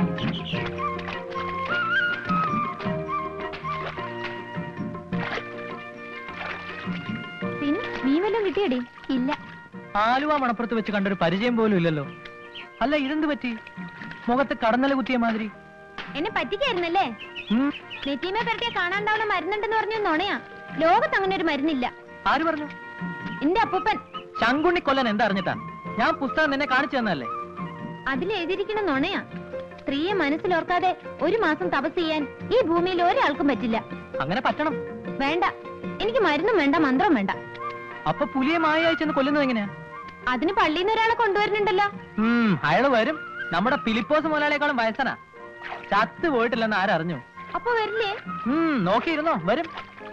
പിന്നെ നീ വല്ലതും കിട്ടിയടി ഇല്ല ആലുവ മണപ്പുറത്ത് വെച്ച് കണ്ടൊരു പരിചയം പോലും ഇല്ലല്ലോ അല്ല ഇതെന്ത് പറ്റി മുഖത്ത് കടന്നല കുത്തിയ മാതിരി എന്നെ പറ്റിക്കായിരുന്നല്ലേ ഉം, നെറ്റീമെ പെരട്ടിയ കാണാണ്ടാവുന്ന മരുന്നുണ്ടെന്ന് പറഞ്ഞു നുണയാ ലോകത്ത് അങ്ങനെ ഒരു മരുന്നില്ല ആര് പറഞ്ഞു എന്റെ അപ്പൂപ്പൻ ശങ്കുണ്ണി കൊല്ലൻ എന്താ അറിഞ്ഞിട്ടാ ഞാൻ പുസ്തകം നിന്നെ കാണിച്ചു തന്നല്ലേ അതിൽ എഴുതിയിരിക്കുന്ന നുണയാ സ്ത്രീയെ മനസ്സിലോർക്കാതെ ഒരു മാസം തപസ് ചെയ്യാൻ ഈ ഭൂമിയിൽ ഒരാൾക്കും പറ്റില്ല അങ്ങനെ പറ്റണം വേണ്ട എനിക്ക് മരുന്നും വേണ്ട മന്ത്രം വേണ്ട അപ്പൊ പുലിയെ മായ ചെന്ന് കൊല്ലുന്നത് എങ്ങനെയാ അതിന് പള്ളിയിൽ നിന്ന് ഒരാളെ കൊണ്ടുവരുന്നുണ്ടല്ലോ ഉം അയാള് വരും നമ്മുടെ ഫിലിപ്പോസ് മുതലാളിയേക്കാളും വയസ്സനാ ചത്ത് പോയിട്ടില്ലെന്ന് ആരറിഞ്ഞു അപ്പൊ വരില്ലേ ഉം നോക്കിയിരുന്നോ വരും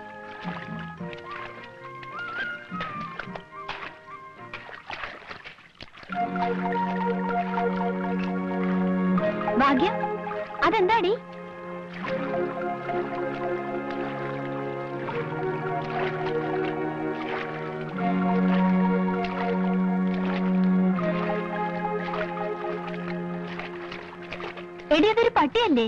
ഭാഗ്യം അതെന്താടി എടി അതൊരു പട്ടിയല്ലേ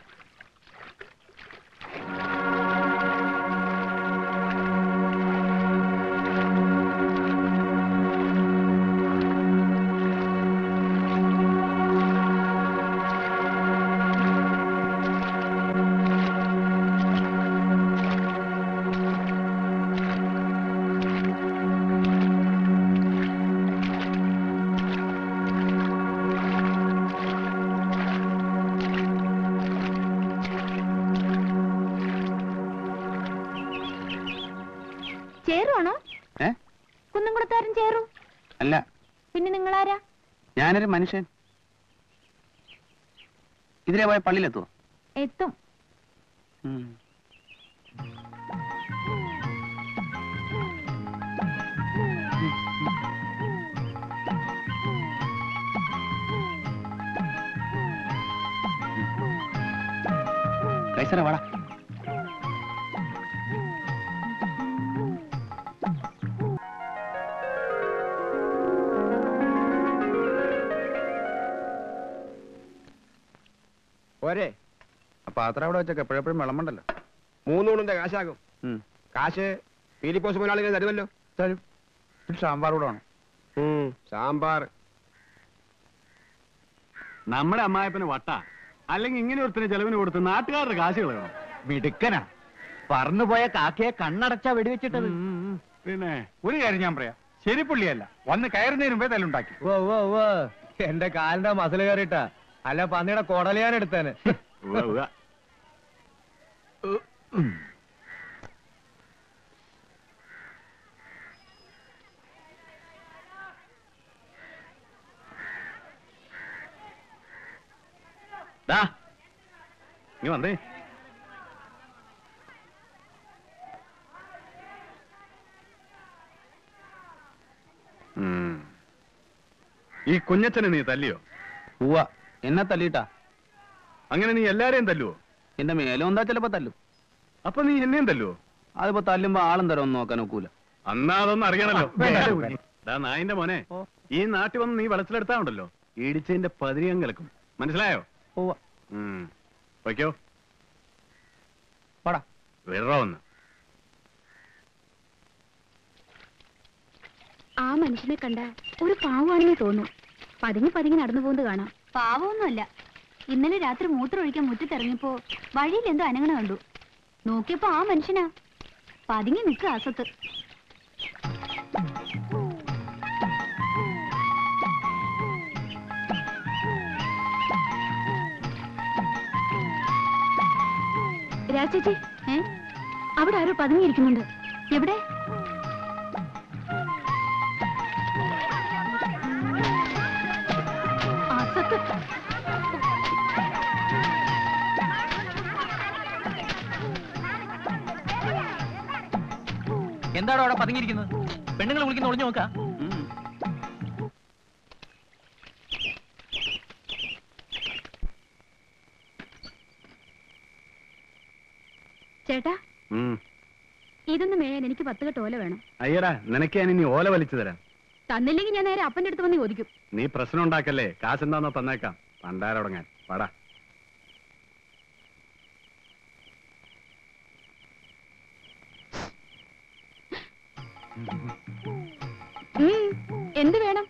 ചേറുവാണോ ഏ കുന്നംകുളത്താരൻ ചേറു അല്ല പിന്നെ നിങ്ങളാരാ ഞാനൊരു മനുഷ്യൻ ഇതിലെ പോയ പള്ളിയിലെത്തുവോ എത്തും ഉം. കൈസറ വാടാ പോരെ ആ പാത്രം അവിടെ വെച്ചൊക്കെ എപ്പോഴെപ്പോഴും വിളമ്പണ്ടല്ലോ മൂന്നൂണിന്റെ കാശാകും ഉം. കാശ് പീലിപ്പോസ് മുതലാളികൾ തരുമല്ലോ തരും ഒരു സാമ്പാർ കൂടെ വേണം ഉം, സാമ്പാർ നമ്മുടെ അമ്മായപ്പന് വട്ട അല്ലെങ്കിൽ ഇങ്ങനെ ഒരുത്തിന് ചെലവിന് കൊടുത്ത് നാട്ടുകാരുടെ കാശ് കളയണം മിടുക്കനാ പറന്നുപോയ കാക്കയെ കണ്ണടച്ചാ വെടിവെച്ചിട്ടത് പിന്നെ ഒരു കാര്യം ഞാൻ പറയാം ശരി പുള്ളിയല്ല വന്ന് കയറുന്നതിന് മുമ്പേ തല്ലുണ്ടാക്കി ഓ ഓ ഓ എന്റെ കാലിന്റെ മസിൽ കയറിയിട്ടാ അല്ല പന്നിയുടെ കൊടലിയാൻ എടുത്തേന് ഉവ്വ, ഉവ്വ. ദാ, ഇങ്ങ് വന്നേ ഉം. ഈ കുഞ്ഞച്ചനെ നീ തല്ലിയോ ഉവ്വ എന്നെ തല്ലിട്ടാ അങ്ങനെ നീ എല്ലാരെയും തല്ലുവോ എന്റെ മേലും എന്താ ചിലപ്പോ തല്ലും അപ്പൊ നീ എന്നെയും തല്ലുവോ അതിപ്പോ തല്ലുമ്പോ ആളും തരം നോക്കാൻ ഒക്കൂല അന്നാ അതൊന്നും അറിയണല്ലോ വേണ്ട, വേണ്ട. ദാ നായിന്റെ മോനെ ഓ. ഈ നാട്ടിൽ വന്ന് നീ വെളച്ചിലെടുത്താ ഉണ്ടല്ലോ ഇടിച്ചതിന്റെ പതിരിയം കിളക്കും മനസ്സിലായോ ഉവ്വ ഉം. വയ്ക്കോ വാടാ വിറ ഒന്ന് ആ മനുഷ്യനെ കണ്ട ഒരു പാവമാണെന്ന് തോന്നും പതുങ്ങി പതുങ്ങി നടന്നു പോകുന്നത് കാണാം പാവമൊന്നുമല്ല ഇന്നലെ രാത്രി മൂത്രമൊഴിക്കാൻ മുറ്റത്തിറങ്ങിയപ്പോ വഴിയിൽ എന്തോ അനങ്ങണ കണ്ടു നോക്കിയപ്പോ ആ മനുഷ്യനാ പതുങ്ങി നിൽക്കുക അസത്ത് രാജേച്ചി ഏ അവിടെ ആരോ പതുങ്ങിയിരിക്കുന്നുണ്ട് എവിടെ അസത്ത് എന്താണോ അവിടെ പതുങ്ങിയിരിക്കുന്നത് പെണ്ണുങ്ങൾ വിളിക്കുന്ന ഒളിഞ്ഞു നോക്കാ ഉം. ചേട്ടാ ഉം. ഇതൊന്ന് മേയാൻ എനിക്ക് പത്ത് കെട്ട് ഓല വേണം അയ്യടാ നിനക്ക് ഞാൻ ഇനി ഓല വലിച്ചു തരാം തന്നില്ലെങ്കിൽ ഞാൻ നേരെ അപ്പന്റെ അടുത്ത് വന്ന് ചോദിക്കും നീ പ്രശ്നം ഉണ്ടാക്കല്ലേ കാശെന്താന്നോ തന്നേക്കാം പണ്ടാരടങ്ങാൻ പടാ ഉം, എന്ത് വേണം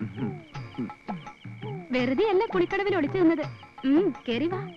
വെറുതെ അല്ല കുളിക്കടവിൽ ഒളിച്ചു നിന്നത് ഉം, കേറി വാ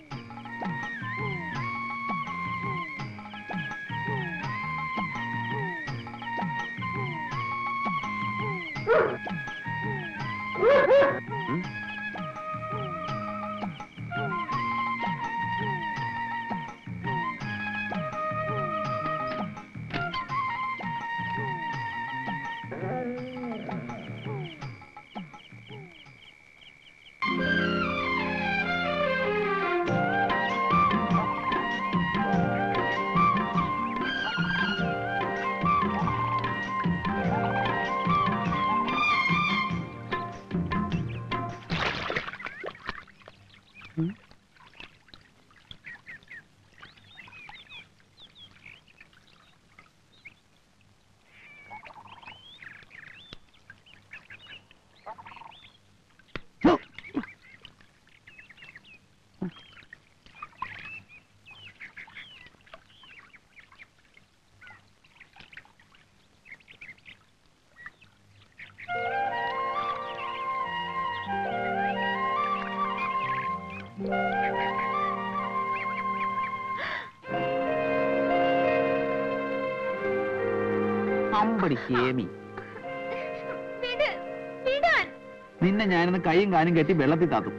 അമ്പടി ഹേമി വിട്, വിടാൻ. നിന്നെ ഞാനിന്ന് കൈയും കാലും കെട്ടി വെള്ളത്തിൽ താത്തും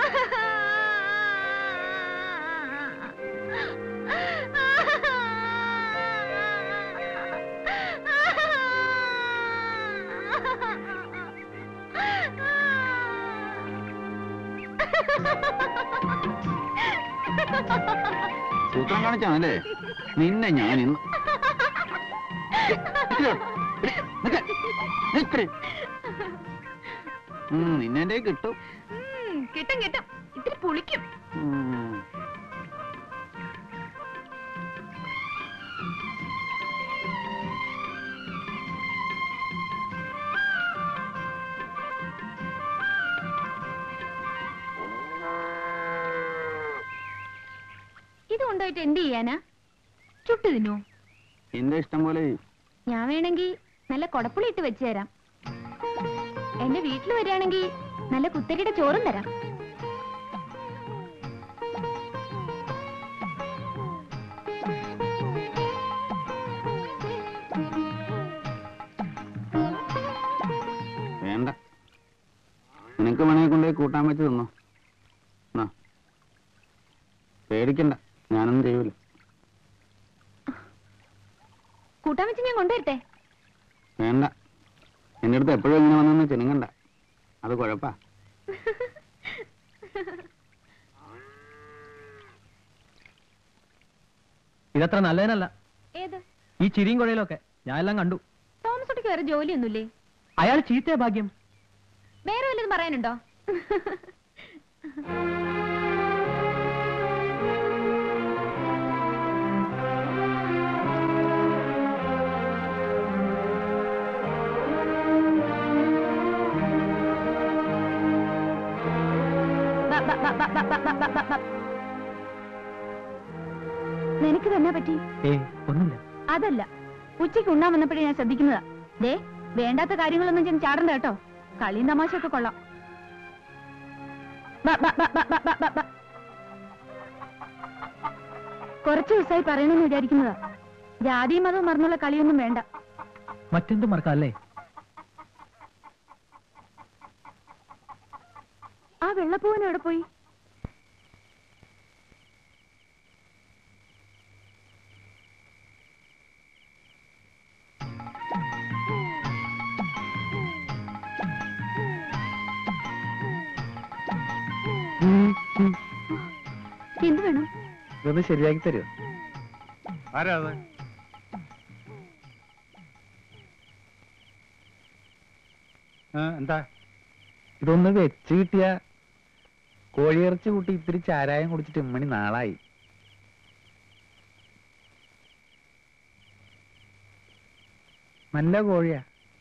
സൂത്രം കാണിച്ചാണല്ലേ നിന്നെ ഞാൻ ഇന്ന് നിന്നെ എന്റെ കിട്ടും ഉം, കിട്ടും കിട്ടും ഇത്തിരി പുളിക്കും ഉം. ഇത് കൊണ്ടുപോയിട്ട് എന്ത് ചെയ്യാനാ ചുട്ടു തിന്നോ എന്റെ ഇഷ്ടം പോലെ ചെയ്യും. ഞാൻ വേണമെങ്കിൽ നല്ല കൊടപ്പുളി ഇട്ട് വെച്ച് തരാം എന്റെ വീട്ടിൽ വരികയാണെങ്കിൽ നല്ല കുത്തരിയുടെ ചോറും തരാം വേണ്ട നിനക്ക് വേണേ കൊണ്ടുപോയി കൂട്ടാൻ വെച്ച് തിന്നോ എന്നാ. പേടിക്കണ്ട ഞാനൊന്നും ചെയ്യൂല കൂട്ടാൻ വെച്ച് ഞാൻ കൊണ്ടുവരട്ടെ വേണ്ട എന്റെ അടുത്ത് എപ്പോഴും ഇങ്ങനെ വന്നെന്ന് ചെനുങ്ങണ്ട അത് കുഴപ്പാ ഇതത്ര നല്ലതിനല്ല ഏത് ഈ ചിരിയും കുഴയിലൊക്കെ ഞാൻ എല്ലാം കണ്ടു തോമസ് കുട്ടിക്ക് വേറെ ജോലിയൊന്നുമില്ലേ അയാൾ ചീത്തയ ഭാഗ്യം വേറെ വല്ലതും പറയാനുണ്ടോ ബ, ബ, ബ, ബ, ബ, ബ, ബ, ബ, ബ. നിനക്ക് തന്നെ പറ്റി ഏയ് ഒന്നുമില്ല അതല്ല ഉച്ചയ്ക്ക് ഉണ്ണാൻ വന്നപ്പോഴേ ഞാൻ ശ്രദ്ധിക്കുന്നതാ ദേ വേണ്ടാത്ത കാര്യങ്ങളൊന്നും ചെന്ന് ചാടണ്ട കേട്ടോ കളിയും തമാശയൊക്കെ കൊള്ളാം ബ, ബ, ബ, ബ, ബ, ബ, ബ, ബ. കുറച്ച് ദിവസമായി പറയണമെന്ന് വിചാരിക്കുന്നതാ ജാതിയും മതവും മറന്നുള്ള കളിയൊന്നും വേണ്ട മറ്റെന്തും മറക്കാം അല്ലേ ആ വെള്ളപ്പൂവൻ എവിടെ പോയി എന്ത് വേണം ഇതൊന്ന് ശരിയാക്കി തരുമോ ആരാ അത് ആ, എന്താ ഇതൊന്ന് വെച്ച് കിട്ടിയ കോഴിയിറച്ചി കൂട്ടി ഇത്തിരി ചാരായം കുടിച്ചിട്ട് ഇമ്മണി നാളായി നല്ല കോഴിയാ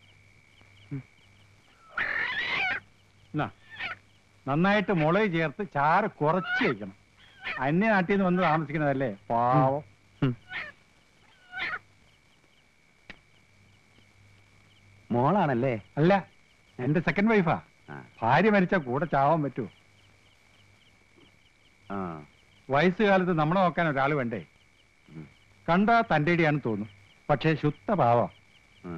എന്നാ, നന്നായിട്ട് മുളക് ചേർത്ത് ചാറ് കുറച്ച് വയ്ക്കണം അന്യ നാട്ടിൽ നിന്ന് വന്ന് താമസിക്കുന്നതല്ലേ പാവം ഉം. മോളാണല്ലേ അല്ല എന്റെ സെക്കൻഡ് വൈഫാ ആ, ഭാര്യ മരിച്ച കൂടെ ചാവാൻ പറ്റുമോ ആ വയസ്സുകാലത്ത് നമ്മളെ നോക്കാൻ ഒരാൾ വേണ്ടേ ഉം. കണ്ടാ തന്റെ ഇടിയാന്ന് തോന്നും പക്ഷേ ശുദ്ധ പാവം ആ.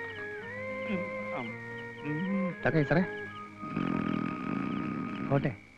ഇതൊക്കെ സാറേ പോട്ടെ